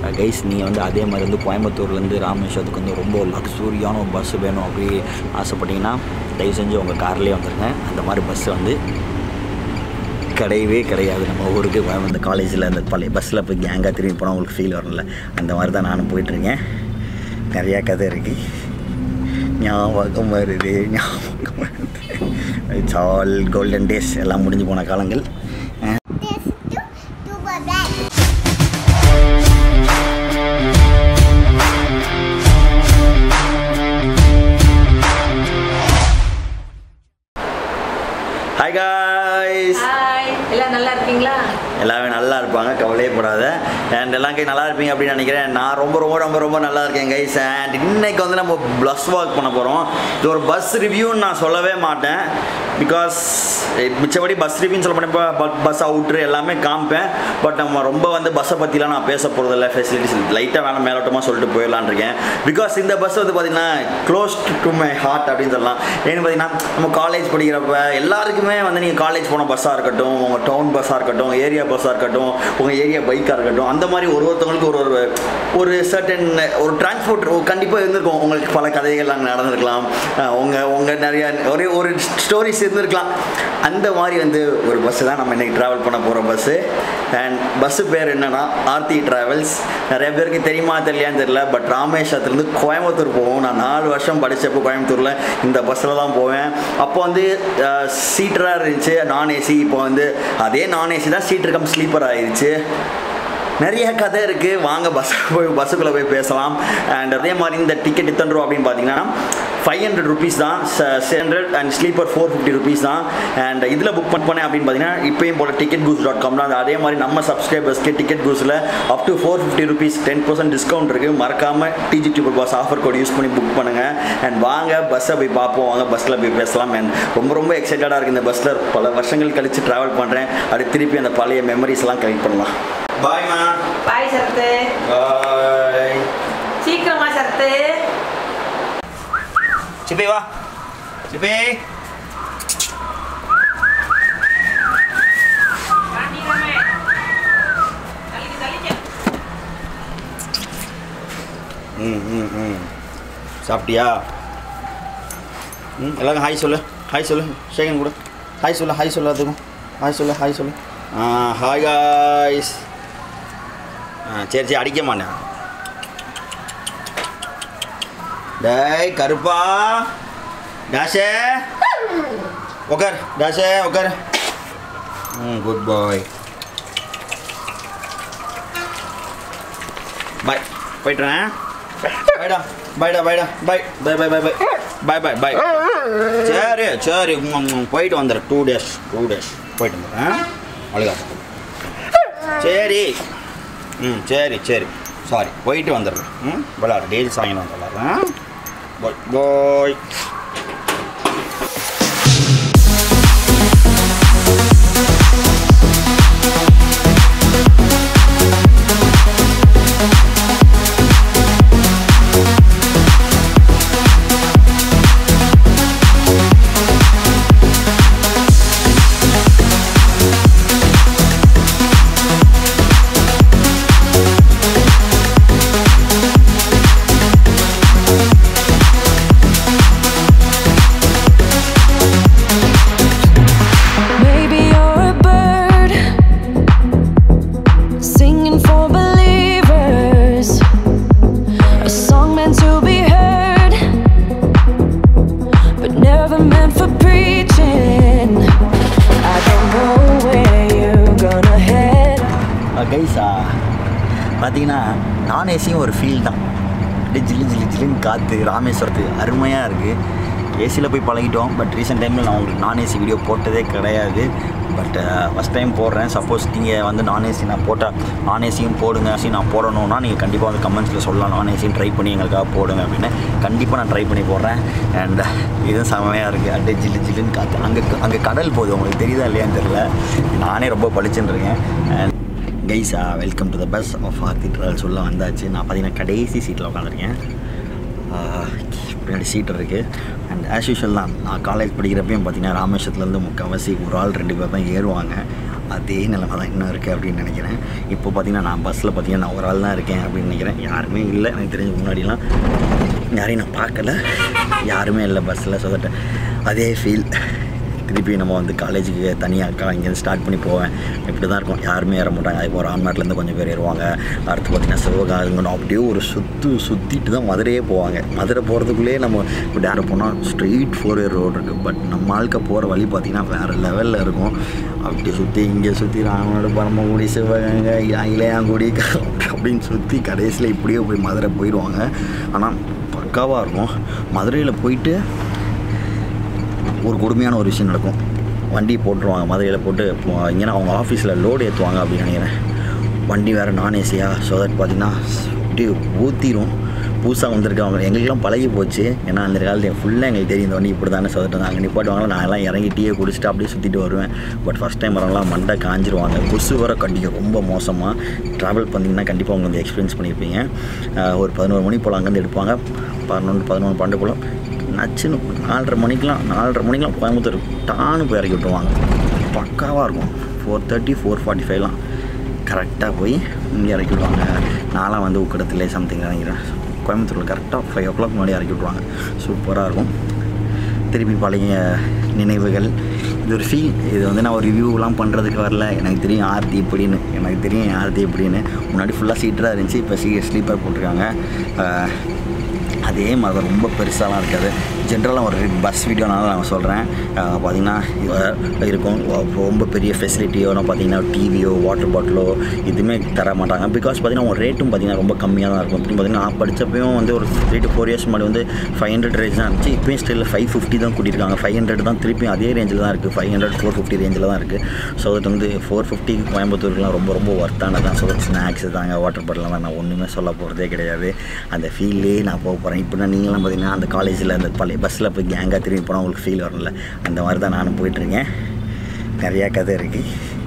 Guys நீங்கள் வந்து அதே மாதிரி வந்து கோயம்புத்தூர்லேருந்து ராமேஸ்வரத்துக்கு வந்து ரொம்ப லக்ஸூரியான ஒரு பஸ் வேணும் அப்படி ஆசைப்பட்டீங்கன்னா தயவு செஞ்சு உங்கள் கார்லேயே வந்துடுங்க அந்த மாதிரி பஸ் வந்து கிடையவே கிடையாது நம்ம ஊருக்கு வ- அந்த காலேஜில் அந்த பழைய பஸ்ஸில் போய் கேங்காக திரும்பி போனால் உங்களுக்கு ஃபீல் வரும்ல அந்த மாதிரி தான் நானும் போயிட்டுருக்கேன் நிறையா கதை இருக்குது ஞாபகம் வருது ஞாபகம் வருது இட்ஸ் ஆல் கோல்டன் டேஸ் எல்லாம் முடிஞ்சு போன காலங்கள் This to to my bed. Hi guys hi எல்லாம் நல்லா இருக்கீங்களா எல்லாமே நல்லா இருப்பாங்க கவலையே படாத அண்ட் எல்லாம் கை நல்லா இருப்பீங்க அப்படின்னு நினைக்கிறேன் நான் ரொம்ப ரொம்ப ரொம்ப ரொம்ப நல்லா இருக்கேன் கைஸ் அண்ட் இன்னைக்கு வந்து நம்ம பஸ் வாக் பண்ண போகிறோம் இது ஒரு பஸ் ரிவ்யூன்னு நான் சொல்லவே மாட்டேன் பிகாஸ் மிச்சபடி பஸ் ரிவ்யூன்னு சொல்ல மாட்டேன் பஸ் அவுட்ரு எல்லாமே காமிப்பேன் பட் நம்ம ரொம்ப வந்து பஸ்ஸை பற்றிலாம் நான் பேச போகிறதில்ல ஃபெசிலிட்டிஸ் லைட்டாக வேலை மேலோட்டமாக சொல்லிட்டு போயிடலான் இருக்கேன் பிகாஸ் இந்த பஸ் வந்து பார்த்திங்கன்னா க்ளோஸ் டு மை ஹார்ட் அப்படின்னு சொல்லலாம் ஏன்னு பார்த்தீங்கன்னா நம்ம காலேஜ் படிக்கிறப்ப எல்லாருக்குமே வந்து நீங்கள் காலேஜ் போன பஸ்ஸாக இருக்கட்டும் உங்கள் டவுன் பஸ்ஸாக இருக்கட்டும் ஏரியா பஸ்ஸாக இருக்கட்டும் உங்கள் ஏரியா பைக்காக இருக்கட்டும் அந்த மாதிரி ஒரு ஒருத்தவங்களுக்கு ஒரு ஒரு ஒரு சர்டன் ஒரு டிரான்ஸ்போர்ட் கண்டிப்பாக இருந்திருக்கும் உங்களுக்கு பல கதைகள் அங்கே நடந்திருக்கலாம் அஹ் உங்க உங்கள் நிறைய ஒரே ஒரு ஸ்டோரிஸ் இருந்திருக்கலாம் அந்த மாதிரி வந்து ஒரு பஸ்ஸு தான் நம்ம இன்றைக்கி ட்ராவல் பண்ண போகிற பஸ்ஸு அண்ட் பஸ்ஸு பேர் என்னன்னா ஆர்த்தி ட்ராவல்ஸ் நிறைய பேருக்கு தெரியுமா தெரியலையான்னு தெரியல பட் ராமேஸ்வரத்துலேருந்து கோயம்புத்தூர் போவோம் நான் நாலு வருஷம் படித்தப்போ கோயம்புத்தூரில் இந்த பஸ்ஸில் தான் போவேன் அப்போ வந்து சீட்டராக இருந்துச்சு நான் ஏசி இப்போ வந்து அதே நான் ஏசி தான் சீட்டர் கம் ஸ்லீப்பர் ஆயிடுச்சு நிறைய கதை இருக்குது வாங்க பஸ் போய் பஸ்ஸுக்குள்ளே போய் பேசலாம் அண்ட் அதே மாதிரி இந்த டிக்கெட் எத்தனை ரூபா அப்படின்னு பார்த்தீங்கன்னா ஃபைவ் ஹண்ட்ரட் ருபீஸ் தான் seven hundred and sleeper four fifty rupees தான் அண்ட் இதில் புக் பண்ணேன் அப்படின்னு பார்த்தீங்கன்னா இப்போயும் போல டிக்கெட் கூஸ் டாட் காம் தான் அதே மாதிரி நம்ம சப்ஸ்கிரைபர்ஸ்க்கு டிக்கெட் கூஸில் up to four fifty rupees ten percent discount இருக்குது மறக்காமல் digi tuber bus offer code use பண்ணி புக் பண்ணுங்கள் அண்ட் வாங்க பஸ்ஸை போய் பார்ப்போம் வாங்க பஸ்ஸில் போய் பேசலாம் அண்ட் ரொம்ப ரொம்ப எக்ஸைட்டடாக இருக்குது இந்த பஸ்ஸில் பல வருஷங்கள் கழித்து ட்ராவல் பண்ணுறேன் அது திருப்பி அந்த பழைய மெமரிஸ் எல்லாம் கலெக்ட் பண்ணலாம் பாய்மா பாய் சரத்து பாய் சீக்கிரமா சரத்து சிப்பி வா சிப்பி ம் ம் ம் சாப்பிட்டியா ம் எல்லாரும் ஹாய் சொல்லு ஹாய் சொல்லு சேகன் கூட ஹாய் சொல்லு ஹாய் சொல்லு அதுக்கும் ஹாய் சொல்லு ஹாய் சொல்லு ஆ ஹாய் காய்ஸ் ஆ சரி சரி அடிக்க மாட்டேன் டேய் கருப்பா டாஷே உக்கார் டாஷே உக்கார் ம் குட் பாய் பாய் போய்ட்டுறேன் பாய்டா பாய்டா பாய்டா bye bye bye bye bye bye bye bye சரி சரி ம், ம், போயிட்டு வந்துடுறேன் டூ டேஸ் டூ டேஸ் போயிட்டு வந்துடுறேன் அழுகா சரி ம் சரி சரி சாரி போயிட்டு வந்துடுறேன் ம் விளாடு டெய்லி சாயங்காலம் வந்துடுறேன் பாய் பாய் Maybe you're a bird singing for believers, a song meant to be heard, but never meant for preaching. I don't know where you're gonna head. கைஸா பார்த்தீங்கன்னா நான் ஏசியும் ஒரு ஃபீல் தான் அப்படியே ஜில்லு ஜில்லு ஜில்லுன்னு காற்று ராமேஸ்வரத்து அருமையாக இருக்குது ஏசியில் போய் பழகிட்டோம் பட் ரீசெண்ட் டைமில் நான் உங்களுக்கு நான் ஏசி வீடியோ போட்டதே கிடையாது பட் ஃபஸ்ட் டைம் போடுறேன் சப்போஸ் நீங்கள் வந்து நான் ஏசி நான் போட்டால் நான் ஏசியும் போடுங்க ஏசி நான் போடணும்னா நீங்கள் கண்டிப்பாக வந்து கமெண்ட்ஸில் சொல்லலாம் நான் ஏசியும் ட்ரை பண்ணி எங்களுக்காக போடுங்க அப்படின்னு கண்டிப்பாக நான் ட்ரை பண்ணி போடுறேன் அண்ட் இதுவும் செமையாக இருக்குது அப்படியே ஜில்லு ஜில்லுன்னு காற்று அங்கே அங்கே கடல் போகுது உங்களுக்கு தெரியுதா இல்லையான்னு தெரியல நானே ரொம்ப பளிச்சுன்னு இருக்கேன் அண்ட் கைஸா welcome to the bus of Aarthi travels உள்ள வந்தாச்சு நான் பார்த்தீங்கன்னா கடைசி சீட்டில் உட்காந்துருக்கேன் பின்னாடி சீட் இருக்குது அண்ட் ஆஸ் யூஷுவல் தான் நான் காலேஜ் படிக்கிறப்பையும் பார்த்தீங்கன்னா ராமேஸ்வரத்துலேருந்து முக்கால்வாசி ஒரு ஆள் ரெண்டு பேர் தான் ஏறுவாங்க அதே நிலைமை தான் இன்னும் இருக்குது அப்படின்னு நினைக்கிறேன் இப்போ பார்த்தீங்கன்னா நான் பஸ்ஸில் பார்த்தீங்கன்னா நான் ஒரு ஆள் தான் இருக்கேன் அப்படின்னு நினைக்கிறேன் யாருமே இல்லை எனக்கு தெரிஞ்ச முன்னாடிலாம் யாரையும் நான் பார்க்கல யாருமே இல்லை பஸ்ஸில் ஸோ தட் அதே ஃபீல் திருப்பி நம்ம வந்து காலேஜுக்கு தனியாக இங்கேருந்து ஸ்டார்ட் பண்ணி போவேன் இப்படி தான் இருக்கும் யாருமே ஏற மாட்டாங்க இப்போ ஒரு ஆன்மாட்லேருந்து கொஞ்சம் பேர் ஏறுவாங்க அடுத்து பார்த்திங்கன்னா சிவகாங்கணும் அப்படியே ஒரு சுற்று சுற்றிட்டு தான் மதுரையே போவாங்க மதுரை போகிறதுக்குள்ளேயே நம்ம இப்போ டேரை போனால் ஸ்ட்ரெயிட் ஃபோர் இயர் ரோடு இருக்குது பட் நம்ம ஆளுக்க போகிற வழி பார்த்திங்கன்னா வேறு லெவலில் இருக்கும் அப்படி சுற்றி இங்கே சுற்றி ராமநாடு பரமக்குடி சிவகங்கை இளையாங்குடி அப்படின்னு சுற்றி கடைசியில் இப்படியே போய் மதுரை போயிடுவாங்க ஆனால் பக்காவாக இருக்கும் மதுரையில் போயிட்டு ஒரு கொடுமையான ஒரு விஷயம் நடக்கும் வண்டி போட்டுருவாங்க மதுரையில் போட்டு இங்கே அவங்க ஆஃபீஸில் லோடு ஏற்றுவாங்க அப்படின்னு நினைக்கிறேன் வண்டி வேறு நான் ஏசியாக ஸோ தட் பார்த்திங்கன்னா அப்படியே ஊற்றிடும் புதுசாக வந்திருக்கவங்க எங்களுக்கெல்லாம் பழகி போச்சு ஏன்னா அந்த காலத்தில் ஃபுல்லாக எங்களுக்கு தெரியும் இந்த வண்டி இப்படி தானே சொல்லிட்டு அங்கே நிப்பாட்டுவாங்க நான் எல்லாம் இறங்கி டீயை குடிச்சிட்டு அப்படியே சுற்றிட்டு வருவேன் பட் ஃபஸ்ட் டைம் வரவங்களாம் மண்டை காஞ்சிருவாங்க கொசு வர கண்டிக்கும் ரொம்ப மோசமாக ட்ராவல் பண்ணிங்கன்னா கண்டிப்பாக அவங்க வந்து எக்ஸ்பீரியன்ஸ் பண்ணியிருப்பீங்க அஹ் ஒரு பதினோரு மணி போல் அங்கேருந்து எடுப்பாங்க பதினொன்று பதினொன்று பன்னெண்டு போல் நச்சுன்னு நாலரை மணிக்கெலாம் நாலரை மணிக்கெலாம் கோயம்புத்தூர் டான்னு போய் இறக்கி விட்டுருவாங்க பக்காவாக இருக்கும் ஃபோர் தேர்ட்டி ஃபோர் ஃபார்ட்டி ஃபைவ்லாம் கரெக்டாக போய் இங்கே இறக்கி விடுவாங்க நான்லாம் வந்து உக்கடத்துலேயே சம்திங் இறங்கிறேன் கோயம்புத்தூரில் கரெக்டாக ஃபைவ் ஓ கிளாக் முன்னாடி இறக்கி விட்ருவாங்க சூப்பராக இருக்கும் திருப்பி பழைய நினைவுகள் இது ஒரு ஃபீல் இது வந்து நான் ஒரு ரிவ்யூலாம் பண்ணுறதுக்கு வரல எனக்கு தெரியும் ஆர்த்தி எப்படின்னு எனக்கு தெரியும் என் ஆர்த்தி எப்படின்னு முன்னாடி ஃபுல்லாக சீட்டராக இருந்துச்சு இப்போ சீ ஸ்லீப்பர் போட்டிருக்காங்க அஹ், அதே மாதிரி தான் ரொம்ப பெருசாலாம் இருக்காது ஜென்ரலாக ஒரு பஸ் வீடியோனால நான் சொல்கிறேன் பார்த்திங்கன்னா இருக்கும் ரொம்ப பெரிய ஃபெசிலிட்டியோ நான் பார்த்தீங்கன்னா டிவியோ வாட்டர் பாட்டிலோ எதுவுமே தர மாட்டாங்க பிகாஸ் பார்த்தீங்கன்னா அவங்க ரேட்டும் பார்த்தீங்கன்னா ரொம்ப கம்மியாக தான் இருக்கும் அப்படின்னு பார்த்தீங்கன்னா நான் படித்தப்பையும் வந்து ஒரு த்ரீ டு ஃபோர் இயர்ஸ் முன்னாடி வந்து ஃபைவ் ஹண்ட்ரட் ரேஞ்ச் தான் இருந்துச்சு இப்போயும் ஸ்டில் ஃபைவ் ஃபிஃப்டி தான் கூட்டியிருக்காங்க ஃபைவ் ஹண்ட்ரட் தான் திருப்பியும் அதே ரேஞ்சில் தான் இருக்குது ஃபைவ் ஹண்ட்ரட் ஃபோர் ஃபிஃப்டி ரேஞ்சில் தான் இருக்குது ஸோ அது வந்து ஃபோர் ஃபிஃப்டி கோயம்புத்தூருக்குலாம் ரொம்ப ரொம்ப ஒர்த்தானது தான் ஸோ ஸ்நாக்ஸ் தாங்க வாட்டர் பாட்டிலாம் நான் ஒன்றுமே சொல்ல போகிறதே கிடையாது அந்த ஃபீல்லே நான் போக போகிறேன் இப்போ நான் நீங்களாம் பார்த்தீங்கன்னா அந்த காலேஜில் அந்த பழைய பஸ்ஸில் போய் கேங்காக திரும்பி போனால் உங்களுக்கு ஃபீல் வரும்ல அந்த மாதிரி தான் நானும் போயிட்டுருக்கேன் நிறையா கதை இருக்குது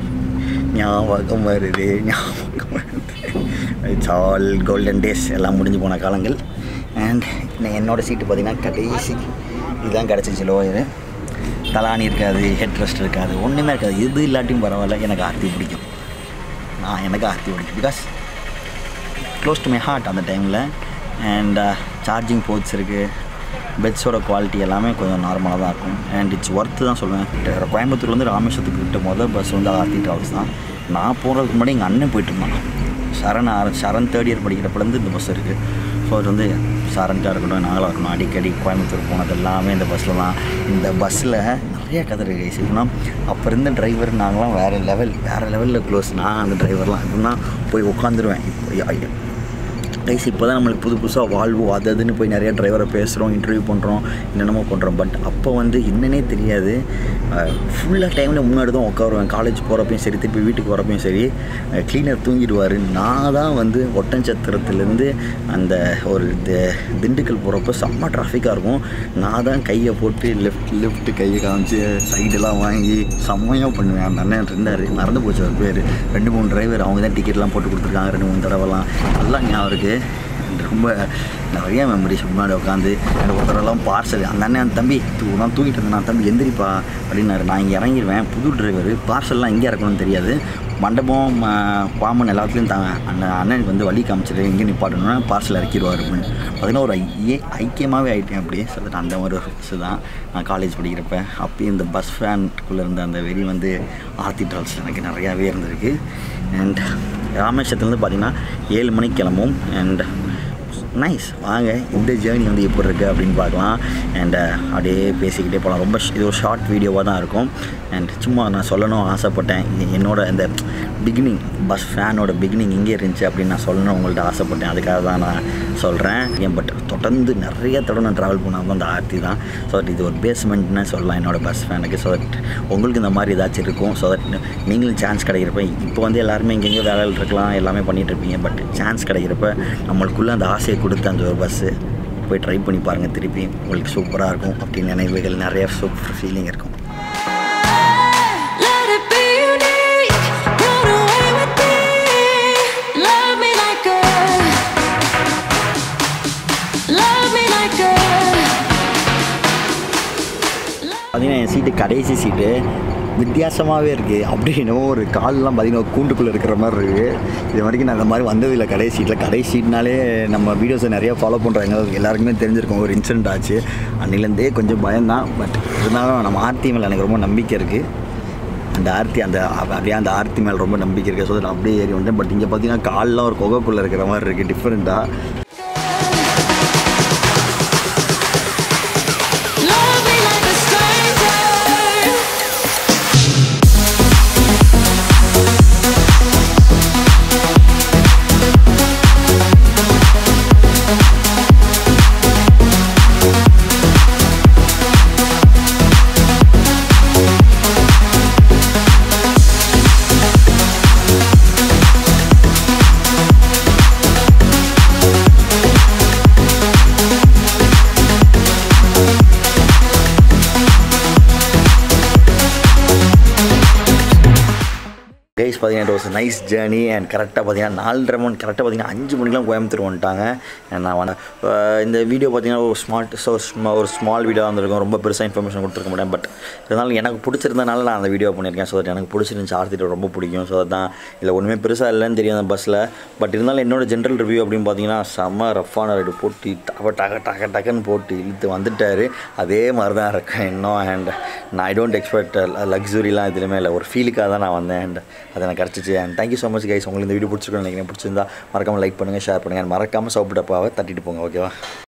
ஞாபகம் வருது ஞாபகம் வருது இட்ஸ் ஆல் கோல்டன் டேஸ் எல்லாம் முடிஞ்சு போன காலங்கள் அண்ட் என்னோடய சீட்டு பார்த்தீங்கன்னா கடைசி இதுதான் கிடச்சிச்சு லோயரு தலானி இருக்காது ஹெட் ரெஸ்ட் இருக்காது ஒன்றுமே இருக்காது இது இல்லாட்டியும் பரவாயில்ல எனக்கு ஆர்த்தி பிடிக்கும் நான் எனக்கு ஆர்த்தி பிடிக்கும் because close to my heart அந்த டைமில் அண்ட் சார்ஜிங் போர்ட்ஸ் இருக்குது பெட்ஸோட குவாலிட்டி எல்லாமே கொஞ்சம் நார்மலாக தான் இருக்கும் அண்ட் இட்ஸ் ஒர்த்து தான் சொல்லுவேன் கோயம்புத்தூர்லேருந்து ராமேஸ்வரத்துக்கு கிட்ட முதல் பஸ் வந்து ஆர்த்தி ட்ராவல்ஸ் தான் நான் போகிறதுக்கு முன்னாடி எங்கள் அண்ணன் போயிட்டு இருந்தான் சரண் ஆர சரண் தேர்ட் இயர் படிக்கிறப்பலேருந்து இந்த பஸ் இருக்குது ஸோ அது வந்து சரண்காக இருக்கட்டும் நாங்களாக இருக்கணும் அடிக்கடி கோயம்புத்தூர் போனது எல்லாமே இந்த பஸ்ஸில் தான் இந்த பஸ்ஸில் நிறைய கதை இருக்குது guys. எப்படின்னா அப்போ இருந்த டிரைவர் நாங்களாம் வேறு லெவல் வேறு லெவலில் க்ளோஸ் நான் அந்த டிரைவர்லாம் எப்படின்னா போய் உட்காந்துருவேன் இப்போ கைஸ் இப்போ தான் நம்மளுக்கு புது புதுசாக வாழ்வு அது அதுன்னு போய் நிறைய டிரைவரை பேசுகிறோம் இன்டர்வியூ பண்ணுறோம் என்னென்னமோ பண்ணுறோம் பட் அப்போ வந்து என்னன்னே தெரியாது ஃபுல்லாக டைமில் முன்னாடி தான் உட்காருவேன் காலேஜ் போகிறப்பையும் சரி திருப்பி வீட்டுக்கு வரப்பையும் சரி க்ளீனர் தூங்கிடுவார் நான் தான் வந்து ஒட்டஞ்சத்திரத்துலேருந்து அந்த ஒரு தி- திண்டுக்கல் போகிறப்ப செம்ம டிராஃபிக்காக இருக்கும் நான் தான் கையை போட்டு லெஃப்ட் லெஃப்ட் கையை காமிச்சு சைடெல்லாம் வாங்கி செம்மையாக பண்ணுவேன் அந்த அண்ணன் இருந்தார் மறந்து போச்சு அவர் பேர் ரெண்டு மூணு டிரைவர் அவங்க தான் டிக்கெட்லாம் போட்டு கொடுத்துருக்காங்க ரெண்டு மூணு தடவைலாம் நல்லா ஞாபகம் இருக்குது ரொம்ப நிறைய மெமரிஸ் முன்னாடி உட்காந்து எனக்கு ஒரு தடவைலாம் பார்சல் அந்த அண்ணன் அந்த தம்பி தூ நான் தூங்கிட்டு இருந்தேன் நான் தம்பி எந்திரிப்பா அப்படின்னாரு நான் இங்கே இறங்கிடுவேன் புது டிரைவர் பார்சல்லாம் எங்கே இறக்கணும்னு தெரியாது மண்டபம் ம, பாம்பன் எல்லாத்துலேயும் தாங்க அந்த அண்ணனுக்கு வந்து வழி காமிச்சிட்டு எங்கே நிப்பாட்டணும்னா பார்சல் இறக்கிடுவார் அப்படின்னு பார்த்தீங்கன்னா ஒரு ஐயே ஐக்கியமாகவே ஆகிட்டேன் அப்படியே சொல்லிட்டு அந்த மாதிரி ஒரு பஸ்ஸு தான் நான் காலேஜ் படிக்கிறப்ப அப்பயும் இந்த பஸ் ஃபேனுக்குள்ளே இருந்த அந்த வெறி வந்து ஆர்த்தி ட்ராவல்ஸ் எனக்கு நிறையாவே இருந்திருக்கு அண்ட் ராமேஸ்வரத்துலேருந்து பார்த்தீங்கன்னா ஏழு மணிக்கு கிளம்பும் அண்ட் நைஸ் வாங்க இந்த ஜேர்னி வந்து எப்படி இருக்குது அப்படின்னு பார்க்கலாம் அண்ட் அப்படியே பேசிக்கிட்டே போகலாம் ரொம்ப ஷ்- இது ஒரு ஷார்ட் வீடியோவாக தான் இருக்கும் அண்ட் சும்மா நான் சொல்லணும் ஆசைப்பட்டேன் இது என்னோட அந்த பிகினிங் பஸ் ஃபேனோட பிகினிங் இங்கே இருந்துச்சு அப்படின்னு நான் சொல்லணும் உங்கள்ட்ட ஆசைப்பட்டேன் அதுக்காக தான் நான் சொல்கிறேன் ஏன் பட் தொடர்ந்து நிறைய தடவை நான் ட்ராவல் பண்ணாமல் அந்த ஆர்த்தி தான் ஸோ தட் இது ஒரு பேஸ்மெண்ட்னு சொல்லலாம் என்னோட பஸ் ஃபேனுக்கு ஸோ தட் உங்களுக்கு இந்த மாதிரி ஏதாச்சும் இருக்கும் ஸோ தட் நீங்களும் சான்ஸ் கிடைக்கிறப்ப இப்போ வந்து எல்லாருமே எங்கெங்கேயோ வேலையில் இருக்கலாம் எல்லாமே பண்ணிகிட்டு இருப்பீங்க பட் சான்ஸ் கிடைக்கிறப்ப நம்மளுக்குள்ளே அந்த ஆசையை கொடுத்து அந்த ஒரு பஸ்ஸு போய் ட்ரை பண்ணி பாருங்கள் திருப்பி உங்களுக்கு சூப்பராக இருக்கும் அப்படின்னு நினைவுகள் நிறைய சூப்பர் ஃபீலிங் இருக்கும் Let it be unique. Run away with me. Love me like a. Love me like a. பார்த்தீங்கன்னா என் சீட்டு கடைசி சீட்டு வித்தியாசமாகவே இருக்குது அப்படி என்னமோ ஒரு கால்லாம் பார்த்தீங்கன்னா கூண்டுக்குள்ளே இருக்கிற மாதிரி இருக்குது இது வரைக்கும் நான் அந்த மாதிரி வந்ததில்லை கடைசி சீட்டில் கடைசி சீட்னாலே நம்ம வீடியோஸை நிறையா ஃபாலோ பண்ணுறாங்க எல்லாருக்குமே தெரிஞ்சிருக்கும் ஒரு இன்சிடென்ட் ஆச்சு அன்னிலேருந்தே கொஞ்சம் பயம்தான் பட் இருந்தாலும் நம்ம ஆர்த்தி மேலே எனக்கு ரொம்ப நம்பிக்கை இருக்குது அந்த ஆர்த்தி அந்த அப்ப- அப்படியே அந்த ஆர்த்தி மேலே ரொம்ப நம்பிக்கை இருக்குது ஸோ நான் அப்படியே ஏறி வந்தேன் பட் இங்கே பார்த்தீங்கன்னா கால்லாம் ஒரு குகைக்குள்ளே இருக்கிற மாதிரி இருக்குது டிஃப்ரெண்ட்டாக Love me like a stranger. Guys பார்த்தீங்கன்னா it was nice journey and கரெக்டாக பார்த்தீங்கன்னா நாலரை மணி கரெக்டாக பார்த்தீங்கன்னா அஞ்சு மணிக்கெலாம் கோயம்புத்தூர் வந்துட்டாங்க And நான் வந்து அஹ் இந்த வீடியோ பார்த்தீங்கன்னா ஒரு ஸ்மார்ட் ஸோ ஒரு ஸ்மால் வீடியோ வந்திருக்கும் ரொம்ப பெருசாக இன்ஃபர்மேஷன் கொடுத்துருக்க மாட்டேன் பட் இருந்தாலும் எனக்கு பிடிச்சிருந்தனால நான் அந்த வீடியோ பண்ணியிருக்கேன் ஸோ தட் எனக்கு பிடிச்சிருந்துச்சு ஆர்த்திட்டு ரொம்ப பிடிக்கும் ஸோ அதான் இல்லை ஒன்றுமே பெருசாக இல்லைன்னு தெரியும் அந்த பஸ்ஸில் பட் இருந்தாலும் என்னோட ஜென்ரல் ரிவ்யூ அப்படின்னு பார்த்தீங்கன்னா செம்ம ரஃப்பான ரைடு போட்டு டக டக டக டக்குன்னு போட்டு இழுத்து வந்துட்டார் அதே மாதிரி தான் இருக்கேன் இன்னும் அண்ட் நான் ஐ டோன்ட் எக்ஸ்பெக்ட் லக்ஸுரிலாம் எதுலையுமே இல்லை ஒரு ஃபீலுக்காக தான் நான் வந்தேன் அண்ட் அது எனக்கு கிடச்சிச்சு and thank you so much guys உங்களுக்கு இந்த வீடியோ பிடிச்சிருக்கோன்னு நினைக்கிறேன் பிடிச்சிருந்தா மறக்காமல் லைக் பண்ணுங்கள் ஷேர் பண்ணுங்கள் மறக்காமல் சவுப்பு டப்பாவை தட்டிட்டு போங்க ஓகேவா